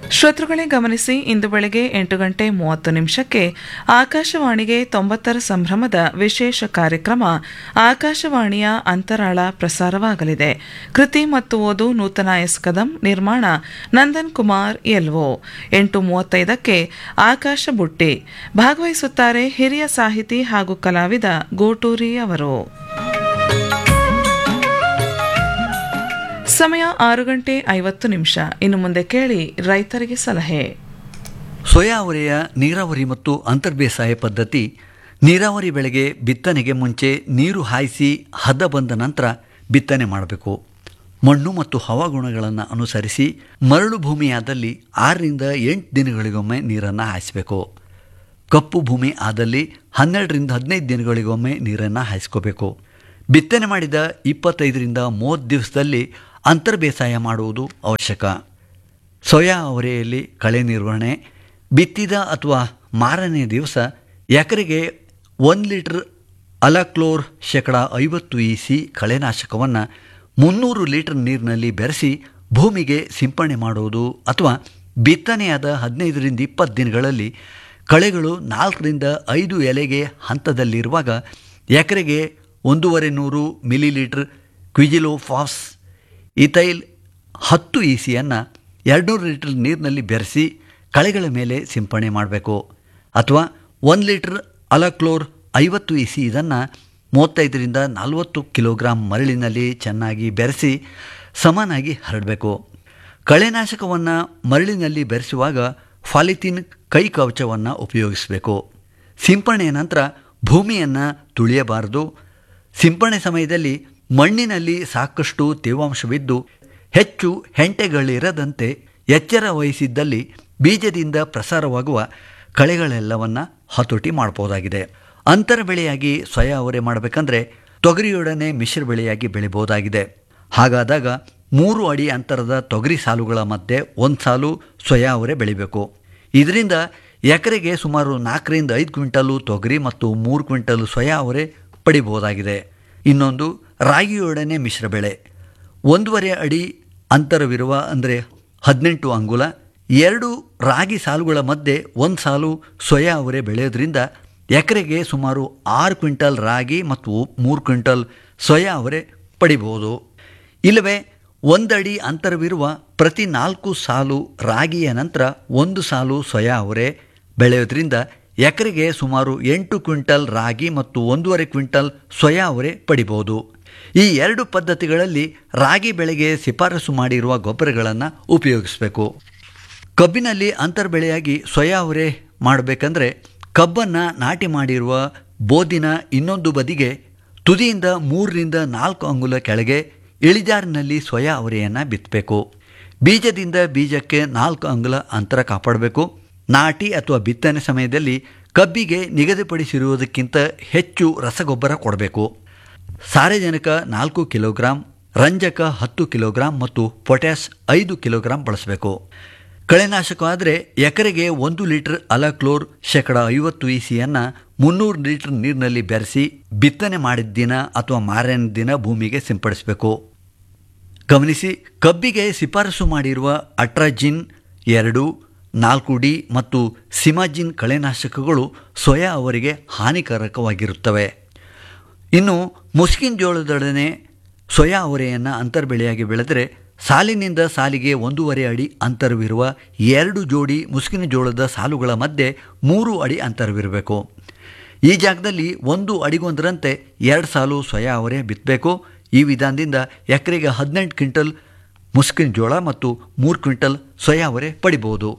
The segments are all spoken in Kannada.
ಶ್ರೋತೃಗಳೇ ಗಮನಿಸಿ ಇಂದು ಬೆಳಗ್ಗೆ ಎಂಟು ಗಂಟೆ ಮೂವತ್ತು ನಿಮಿಷಕ್ಕೆ ಆಕಾಶವಾಣಿಗೆ ತೊಂಬತ್ತರ ಸಂಭ್ರಮದ ವಿಶೇಷ ಕಾರ್ಯಕ್ರಮ ಆಕಾಶವಾಣಿಯ ಅಂತರಾಳ ಪ್ರಸಾರವಾಗಲಿದೆ ಕೃತಿ ಮತ್ತು ಓದು ನೂತನ ಎಸ್ ಕದಂ ನಿರ್ಮಾಣ ನಂದನ್ ಕುಮಾರ್ ಎಲ್ಒ ಎಂಟು ಮೂವತ್ತೈದಕ್ಕೆ ಆಕಾಶ ಬುಟ್ಟಿ ಭಾಗವಹಿಸುತ್ತಾರೆ ಹಿರಿಯ ಸಾಹಿತಿ ಹಾಗೂ ಕಲಾವಿದ ಗೋಟೂರಿ ಅವರು ಸಮಯ ಆರು ಗಂಟೆ ಐವತ್ತು ನಿಮಿಷ ಇನ್ನು ಮುಂದೆ ಕೇಳಿ ರೈತರಿಗೆ ಸಲಹೆ ಸೋಯಾ ಅವರೆಯ ನೀರಾವರಿ ಮತ್ತು ಅಂತರ್ಬೇಸಾಯ ಪದ್ಧತಿ ನೀರಾವರಿ ಬೆಳೆಗೆ ಬಿತ್ತನೆಗೆ ಮುಂಚೆ ನೀರು ಹಾಯಿಸಿ ಹದ ಬಂದ ನಂತರ ಬಿತ್ತನೆ ಮಾಡಬೇಕು ಮಣ್ಣು ಮತ್ತು ಹವಾಗುಣಗಳನ್ನು ಅನುಸರಿಸಿ ಮರಳು ಭೂಮಿಯಾದಲ್ಲಿ ಆರರಿಂದ ಎಂಟು ದಿನಗಳಿಗೊಮ್ಮೆ ನೀರನ್ನು ಹಾಯಿಸಬೇಕು ಕಪ್ಪು ಭೂಮಿ ಆದಲ್ಲಿ ಹನ್ನೆರಡರಿಂದ ಹದಿನೈದು ದಿನಗಳಿಗೊಮ್ಮೆ ನೀರನ್ನು ಹಾಯಿಸ್ಕೋಬೇಕು ಬಿತ್ತನೆ ಮಾಡಿದ ಇಪ್ಪತ್ತೈದರಿಂದ ಮೂವತ್ತು ದಿವಸದಲ್ಲಿ ಅಂತರ್ಬೇಸಾಯ ಮಾಡುವುದು ಅವಶ್ಯಕ ಸೋಯಾ ಅವರೆಯಲ್ಲಿ ಕಳೆ ನಿರ್ವಹಣೆ ಬಿತ್ತಿದ ಅಥವಾ ಮಾರನೇ ದಿವಸ ಎಕರೆಗೆ ಒಂದು ಲೀಟ್ರ್ ಅಲಕ್ಲೋರ್ ಶೇಕಡ ಐವತ್ತು ಇ ಸಿ ಕಳೆನಾಶಕವನ್ನು ಮುನ್ನೂರು ಲೀಟರ್ ನೀರಿನಲ್ಲಿ ಬೆರೆಸಿ ಭೂಮಿಗೆ ಸಿಂಪಡಣೆ ಮಾಡುವುದು ಅಥವಾ ಬಿತ್ತನೆಯಾದ ಹದಿನೈದರಿಂದ ಇಪ್ಪತ್ತು ದಿನಗಳಲ್ಲಿ ಕಳೆಗಳು ನಾಲ್ಕರಿಂದ ಐದು ಎಲೆಗೆ ಹಂತದಲ್ಲಿರುವಾಗ ಎಕರೆಗೆ ಒಂದೂವರೆ ನೂರು ಮಿಲಿಲೀಟರ್ ಕ್ವಿಜಿಲೋಫಾಸ್ ಇಥೈಲ್ ಹತ್ತು ಇ ಸಿಯನ್ನು ಎರಡುನೂರು ಲೀಟರ್ ನೀರಿನಲ್ಲಿ ಬೆರೆಸಿ ಕಳೆಗಳ ಮೇಲೆ ಸಿಂಪಡಣೆ ಮಾಡಬೇಕು ಅಥವಾ ಒಂದು ಲೀಟರ್ ಅಲಕ್ಲೋರ್ ಐವತ್ತು ಇ ಸಿ ಇದನ್ನು ಮೂವತ್ತೈದರಿಂದ ನಲವತ್ತು ಕಿಲೋಗ್ರಾಂ ಮರಳಿನಲ್ಲಿ ಚೆನ್ನಾಗಿ ಬೆರೆಸಿ ಸಮನಾಗಿ ಹರಡಬೇಕು ಕಳೆನಾಶಕವನ್ನು ಮರಳಿನಲ್ಲಿ ಬೆರೆಸುವಾಗ ಫಾಲಿಥಿನ್ ಕೈ ಕವಚವನ್ನು ಉಪಯೋಗಿಸಬೇಕು ಸಿಂಪಡಣೆಯ ನಂತರ ಭೂಮಿಯನ್ನು ತುಳಿಯಬಾರದು ಸಿಂಪಡಣೆ ಸಮಯದಲ್ಲಿ ಮಣ್ಣಿನಲ್ಲಿ ಸಾಕಷ್ಟು ತೇವಾಂಶವಿದ್ದು ಹೆಚ್ಚು ಹೆಂಟೆಗಳಿರದಂತೆ ಎಚ್ಚರ ವಹಿಸಿದ್ದಲ್ಲಿ ಬೀಜದಿಂದ ಪ್ರಸಾರವಾಗುವ ಕಳೆಗಳೆಲ್ಲವನ್ನು ಹತೋಟಿ ಮಾಡಬಹುದಾಗಿದೆ ಅಂತರ ಬೆಳೆಯಾಗಿ ಸ್ವಯ ಅವರೆ ಮಾಡಬೇಕಂದ್ರೆ ತೊಗರಿಯೊಡನೆ ಮಿಶ್ರ ಬೆಳೆಯಾಗಿ ಬೆಳಿಬಹುದಾಗಿದೆ ಹಾಗಾದಾಗ ಮೂರು ಅಡಿ ಅಂತರದ ತೊಗರಿ ಸಾಲುಗಳ ಮಧ್ಯೆ ಒಂದು ಸಾಲು ಸ್ವಯ ಅವರೆ ಬೆಳಿಬೇಕು ಇದರಿಂದ ಎಕರೆಗೆ ಸುಮಾರು ನಾಲ್ಕರಿಂದ ಐದು ಕ್ವಿಂಟಲು ತೊಗರಿ ಮತ್ತು ಮೂರು ಕ್ವಿಂಟಲು ಸ್ವಯ ಅವರೆ ಪಡಿಬಹುದಾಗಿದೆ ಇನ್ನೊಂದು ರಾಗಿಯೊಡನೆ ಮಿಶ್ರ ಬೆಳೆ ಒಂದೂವರೆ ಅಡಿ ಅಂತರವಿರುವ ಅಂದರೆ ಹದಿನೆಂಟು ಅಂಗುಲ ಎರಡು ರಾಗಿ ಸಾಲುಗಳ ಮಧ್ಯೆ ಒಂದು ಸಾಲು ಸೊಯಾ ಅವರೆ ಬೆಳೆಯೋದ್ರಿಂದ ಎಕರೆಗೆ ಸುಮಾರು ಆರು ಕ್ವಿಂಟಲ್ ರಾಗಿ ಮತ್ತು ಮೂರು ಕ್ವಿಂಟಲ್ ಸೊಯಾ ಅವರೆ ಪಡಿಬೋದು ಇಲ್ಲವೇ ಒಂದಡಿ ಅಂತರವಿರುವ ಪ್ರತಿ ನಾಲ್ಕು ಸಾಲು ರಾಗಿಯ ನಂತರ ಒಂದು ಸಾಲು ಸೊಯಾ ಅವರೆ ಬೆಳೆಯೋದ್ರಿಂದ ಎಕರೆಗೆ ಸುಮಾರು ಎಂಟು ಕ್ವಿಂಟಲ್ ರಾಗಿ ಮತ್ತು ಒಂದೂವರೆ ಕ್ವಿಂಟಲ್ ಸೊಯಾ ಅವರೆ ಪಡಿಬೋದು ಈ ಎರಡು ಪದ್ಧತಿಗಳಲ್ಲಿ ರಾಗಿ ಬೆಳೆಗೆ ಶಿಫಾರಸು ಮಾಡಿರುವ ಗೊಬ್ಬರಗಳನ್ನು ಉಪಯೋಗಿಸಬೇಕು ಕಬ್ಬಿನಲ್ಲಿ ಅಂತರ್ಬೆಳೆಯಾಗಿ ಸೊಯಾ ಅವರೆ ಮಾಡಬೇಕಂದ್ರೆ ಕಬ್ಬನ್ನು ನಾಟಿ ಮಾಡಿರುವ ಬೋದಿನ ಇನ್ನೊಂದು ಬದಿಗೆ ತುದಿಯಿಂದ ಮೂರರಿಂದ ನಾಲ್ಕು ಅಂಗುಲ ಕೆಳಗೆ ಇಳಿಜಾರಿನಲ್ಲಿ ಸೊಯಾ ಅವರೆಯನ್ನು ಬಿತ್ತಬೇಕು ಬೀಜದಿಂದ ಬೀಜಕ್ಕೆ ನಾಲ್ಕು ಅಂಗುಲ ಅಂತರ ಕಾಪಾಡಬೇಕು ನಾಟಿ ಅಥವಾ ಬಿತ್ತನೆ ಸಮಯದಲ್ಲಿ ಕಬ್ಬಿಗೆ ನಿಗದಿಪಡಿಸಿರುವುದಕ್ಕಿಂತ ಹೆಚ್ಚು ರಸಗೊಬ್ಬರ ಕೊಡಬೇಕು ಸಾರಜನಕ ನಾಲ್ಕು ಕಿಲೋಗ್ರಾಂ ರಂಜಕ ಹತ್ತು ಕಿಲೋಗ್ರಾಂ ಮತ್ತು ಪೊಟ್ಯಾಸ್ ಐದು ಕಿಲೋಗ್ರಾಂ ಬಳಸಬೇಕು ಕಳೆನಾಶಕ ಆದರೆ ಎಕರೆಗೆ ಒಂದು ಲೀಟರ್ ಅಲಕ್ಲೋರ್ ಶೇಕಡ ಐವತ್ತು ಇ ಸಿಯನ್ನು ಮುನ್ನೂರು ಲೀಟರ್ ನೀರಿನಲ್ಲಿ ಬೆರೆಸಿ ಬಿತ್ತನೆ ಮಾಡಿದ ದಿನ ಅಥವಾ ಮಾರನೇ ದಿನ ಭೂಮಿಗೆ ಸಿಂಪಡಿಸಬೇಕು ಗಮನಿಸಿ ಕಬ್ಬಿಗೆ ಶಿಫಾರಸು ಮಾಡಿರುವ ಅಟ್ರಾಜಿನ್ ಎರಡು ನಾಲ್ಕು ಡಿ ಮತ್ತು ಸಿಮಾಜಿನ್ ಕಳೆನಾಶಕಗಳು ಸೊಯಾ ಅವರಿಗೆ ಹಾನಿಕಾರಕವಾಗಿರುತ್ತವೆ ಇನ್ನು ಮುಸ್ಕಿನ ಜೋಳದೊಡನೆ ಸೊಯಾ ಅವರೆಯನ್ನು ಅಂತರ್ಬೆಳೆಯಾಗಿ ಬೆಳೆದರೆ ಸಾಲಿನಿಂದ ಸಾಲಿಗೆ ಒಂದೂವರೆ ಅಡಿ ಅಂತರವಿರುವ ಎರಡು ಜೋಡಿ ಮುಸ್ಕಿನ ಜೋಳದ ಸಾಲುಗಳ ಮಧ್ಯೆ ಮೂರು ಅಡಿ ಅಂತರವಿರಬೇಕು ಈ ಜಾಗದಲ್ಲಿ ಒಂದು ಅಡಿಗೊಂದರಂತೆ ಎರಡು ಸಾಲು ಸೊಯಾ ಅವರೆ ಬಿತ್ತಬೇಕು ಈ ವಿಧಾನದಿಂದ ಎಕರೆಗೆ ಹದಿನೆಂಟು ಕ್ವಿಂಟಲ್ ಮುಸ್ಕಿನ ಜೋಳ ಮತ್ತು ಮೂರು ಕ್ವಿಂಟಲ್ ಸೊಯಾ ಅವರೆ ಪಡಿಬೋದು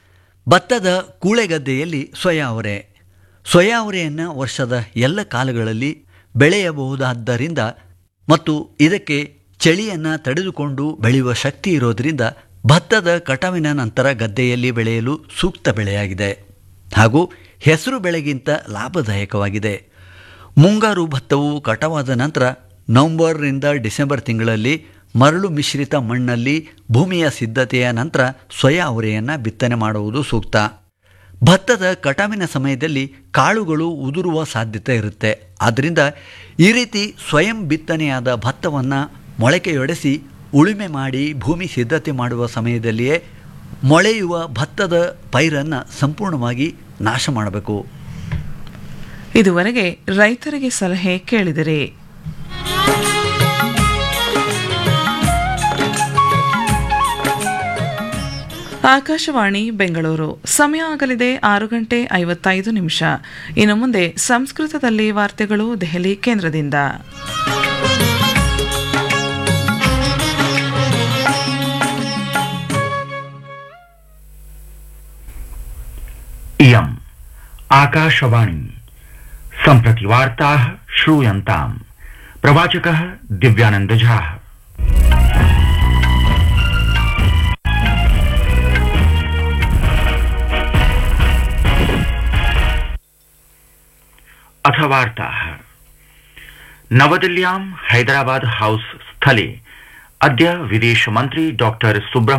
ಭತ್ತದ ಕೂಳೆಗದ್ದೆಯಲ್ಲಿ ಸೊಯಾ ಅವರೆ ಸೊಯಾ ಅವರೆಯನ್ನು ವರ್ಷದ ಎಲ್ಲ ಕಾಲಗಳಲ್ಲಿ ಬೆಳೆಯಬಹುದಾದ್ದರಿಂದ ಮತ್ತು ಇದಕ್ಕೆ ಚಳಿಯನ್ನು ತಡೆದುಕೊಂಡು ಬೆಳೆಯುವ ಶಕ್ತಿ ಇರೋದರಿಂದ ಭತ್ತದ ಕಟಾವಿನ ನಂತರ ಗದ್ದೆಯಲ್ಲಿ ಬೆಳೆಯಲು ಸೂಕ್ತ ಬೆಳೆಯಾಗಿದೆ ಹಾಗೂ ಹೆಸರು ಬೆಳೆಗಿಂತ ಲಾಭದಾಯಕವಾಗಿದೆ ಮುಂಗಾರು ಭತ್ತವು ಕಟಾವಾದ ನಂತರ ನವಂಬರ್ನಿಂದ ಡಿಸೆಂಬರ್ ತಿಂಗಳಲ್ಲಿ ಮರಳು ಮಿಶ್ರಿತ ಮಣ್ಣಲ್ಲಿ ಭೂಮಿಯ ಸಿದ್ಧತೆಯ ನಂತರ ಸೊಯಾ ಅವರೆಯನ್ನು ಬಿತ್ತನೆ ಮಾಡುವುದು ಸೂಕ್ತ ಭತ್ತದ ಕಟಾವಿನ ಸಮಯದಲ್ಲಿ ಕಾಳುಗಳು ಉದುರುವ ಸಾಧ್ಯತೆ ಇರುತ್ತೆ ಆದ್ದರಿಂದ ಈ ರೀತಿ ಸ್ವಯಂ ಬಿತ್ತನೆಯಾದ ಭತ್ತವನ್ನು ಮೊಳಕೆಯೊಡೆಸಿ ಉಳುಮೆ ಮಾಡಿ ಭೂಮಿ ಸಿದ್ಧತೆ ಮಾಡುವ ಸಮಯದಲ್ಲಿಯೇ ಮೊಳೆಯುವ ಭತ್ತದ ಪೈರನ್ನು ಸಂಪೂರ್ಣವಾಗಿ ನಾಶ ಮಾಡಬೇಕು ಇದುವರೆಗೆ ರೈತರಿಗೆ ಸಲಹೆ ಕೇಳಿದಿರಿ ಆಕಾಶವಾಣಿ ಬೆಂಗಳೂರು ಸಮಯ ಆಗಲಿದೆ ಆರು ಗಂಟೆ ಐವತ್ತೈದು ನಿಮಿಷ ಇನ್ನು ಮುಂದೆ ಸಂಸ್ಕೃತದಲ್ಲಿ ವಾರ್ತೆಗಳು ದೆಹಲಿ ಕೇಂದ್ರದಿಂದ इयम् आकाशवाणी सम्प्रति वार्ताः श्रूयन्ताम् प्रवाचकः दिव्यानन्दझाः अथ वार्ताः नवदिल्ल्यां हैदराबाद हाउस स्थले अद्य विदेशमन्त्री डॉ सुब्रह्मण्यम्